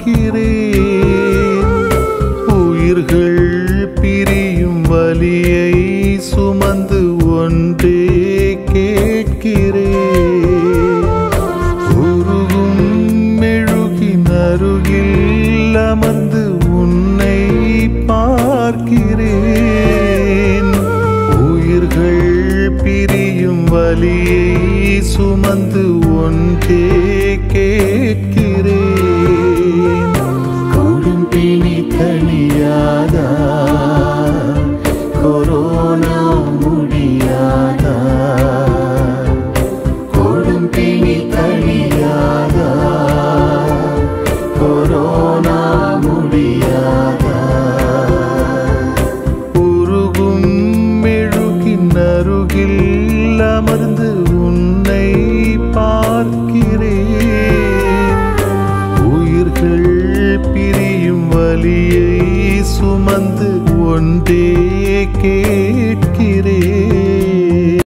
பார்க்கிறேன் உயிர்கள் பிரியும் வலியை சுமந்து ஒன்றே கேட்கிறேன் உருகும் மெழுகின் அருகில் அமர்ந்து உன்னை பார்க்கிறேன் உயிர்கள் பிரியும் வலியை சுமந்து ஒன்றே கேட்கிறேன் கொடும் பிணி தனியாதா கொரோனா முடியாதா கொடும் பிணி தனியாதா கொரோனா முடியாதா உருகும் மெழுகின் அருகில் அமர்ந்து உன்னை பார்க்கிறேன் உயிர்கள் பிரியும் வலியை சுமந்து ஒன்றே கே